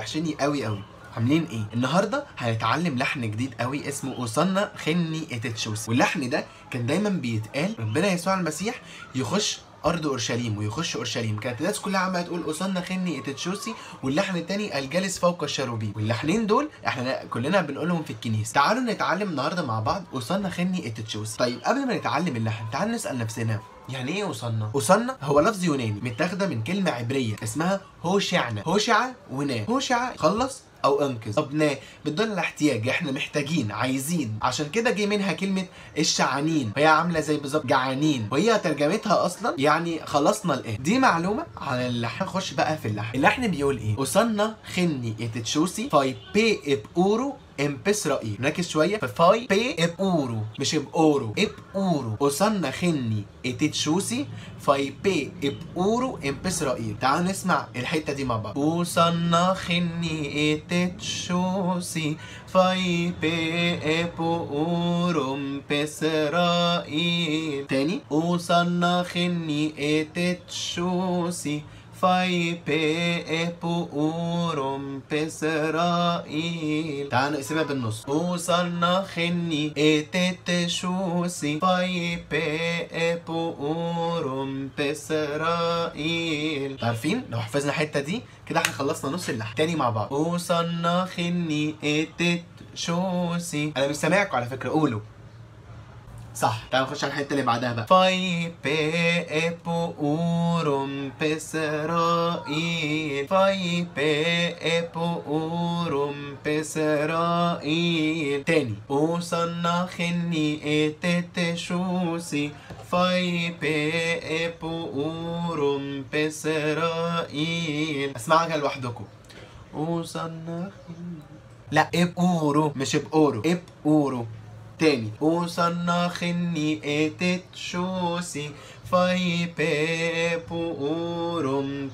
وحشني قوي قوي عاملين ايه النهارده هنتعلم لحن جديد قوي اسمه اوصلنا خني اتتشوس واللحن ده كان دايما بيتقال ربنا يسوع المسيح يخش ارض اورشليم ويخش اورشليم كانت الناس كلها عماله تقول اوصلنا خني اتتشوسي واللحن التاني الجالس فوق الشروبيم واللحنين دول احنا كلنا بنقولهم في الكنيسه تعالوا نتعلم النهارده مع بعض اوصلنا خني اتتشوسي طيب قبل ما نتعلم اللحن تعالوا نسال نفسنا يعني ايه وصلنا؟ وصلنا هو لفظ يوناني متاخده من كلمه عبريه اسمها هوشعنا هوشع ونا هوشع خلص او انقذ طب نا بتدل على احتياج احنا محتاجين عايزين عشان كده جه منها كلمه الشعانين وهي عامله زي بالظبط جعانين وهي ترجمتها اصلا يعني خلصنا الان دي معلومه على اللحن نخش بقى في اللحن اللحن بيقول ايه وصلنا خني اتتشوسي فاي بي اب اورو ام بسرائيل نركز شويه في فاي بي اب اورو مش اب اورو اب اورو وصلنا خني اتتشوسي فاي بي اب اورو ام بسرائيل تعالوا نسمع الحته دي مع بعض وصلنا خني اتتشوسي فاي بي اب اورو ام بسرائيل تاني وصلنا خني اتتشوسي فاي بي ابو اورم بسرائيل تعالوا نقسمها بالنص وصلنا خني اتت شوسي فاي بي ابو اورم بسرائيل عارفين لو حفظنا الحته دي كده احنا خلصنا نص اللحن تاني مع بعض وصلنا خني اتت شوسي انا مش سامعكم على فكره قولوا صح تعالوا نخش على الحته اللي بعدها بقى فاي بي ابو اورم بسرائيل فاي بي ابو اورم بسرائيل تاني وصلنا خني اتت شوسي فاي بي ابو اورم بسرائيل اسمعها لوحدكم وصلنا خني لا اب اورو مش اب اورو اب اورو تاني وصلنا خني اتت شوسي فاي بيبو اورم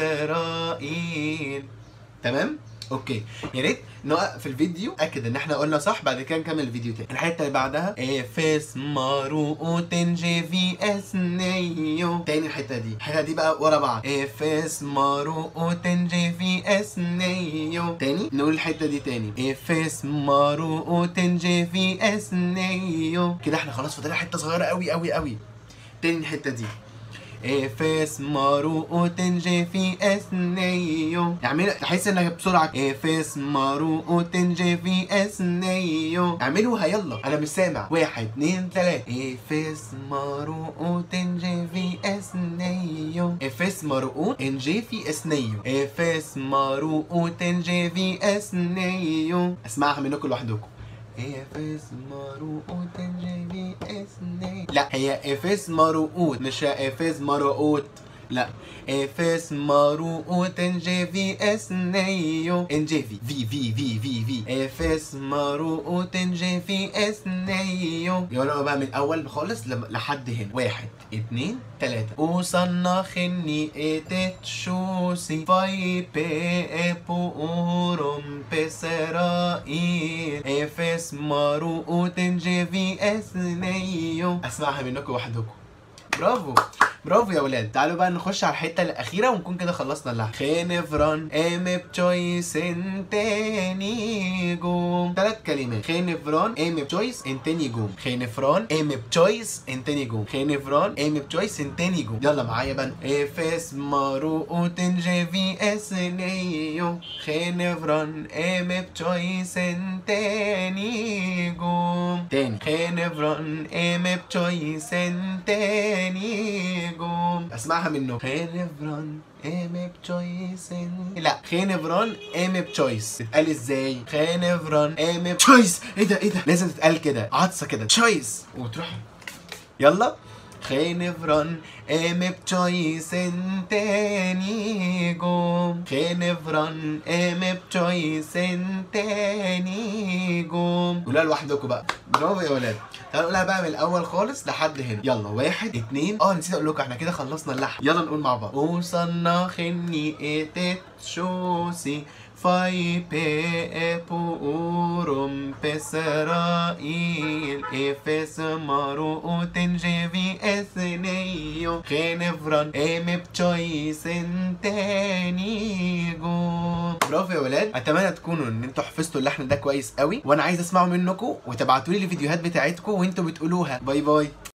بسرائيل تمام اوكي يا ريت نوقف الفيديو اكد ان احنا قلنا صح بعد كده نكمل الفيديو تاني الحته اللي بعدها افس مارو تنجي في اس نيو تاني الحته دي الحته دي بقى ورا بعض افس مارو تنجي في اس نيو تاني نقول الحته دي تاني افس مارو تنجي في اس نيو كده احنا خلاص فاضل حته صغيره قوي قوي قوي تاني الحته دي افس مارو تنجي في اسنيو اعمل تحس انك بسرعه افس مارو تنجي في اسنيو اعملوها يلا انا مش سامع واحد اتنين تلاته افس مارو تنجي في اسنيو افس مارو تنجي في اسنيو افس مارو تنجي في اسنيو اسمعها منكم لوحدكم افس مرؤوت جيبي اسني لا هي افس مرؤوت مش افس مرؤوت لا افس مرؤوت جيفي اسنيو انجيفي في في في في في افس مرؤوت جيفي اسنيو يلا بقى من الاول خالص لحد هنا واحد اتنين تلاتة وصلنا خني اتت شوسي فاي بي ابو اورم بسرائيل افس مرؤوت جيفي اسنيو اسمعها منكم وحدكم برافو برافو يا ولاد تعالوا بقى نخش على الحته الاخيره ونكون كده خلصنا اللحن خنفران ام بتشويس انتاني جوم ثلاث كلمات خنفران ام بتشويس انتاني جوم خنفران ام بتشويس انتاني جوم خنفران ام بتشويس انتاني جوم يلا معايا بقى افس مارو تنجيفي اسنيو خنفران ام بتشويس انتاني جوم تاني خنفران ام بتشويس انتاني نجوم اسمعها منه خنفران ام بتشويس لا خنفران ام بتشويس تتقال ازاي خنفران ام بتشويس ايه ده ايه ده لازم تتقال كده عطسه كده تشويس وتروح يلا خنفران ام بتشويس تاني جوم خنفران ام بتشويس تاني جوم قولها لوحدكم بقى برافو يا ولاد تعالوا نقولها بقى من الاول خالص لحد هنا يلا واحد اتنين اه نسيت اقول لكم احنا كده خلصنا اللحن يلا نقول مع بعض وصلنا خني اتت شوسي فاي بي بورم بسرائيل إفس مارو تنجي في اسنيو خنفران ام بتشويس تاني جو برافو يا ولاد اتمنى تكونوا ان انتوا حفظتوا اللحن ده كويس قوي وانا عايز اسمعه منكم وتبعتوا لي الفيديوهات بتاعتكم وانتوا بتقولوها باي باي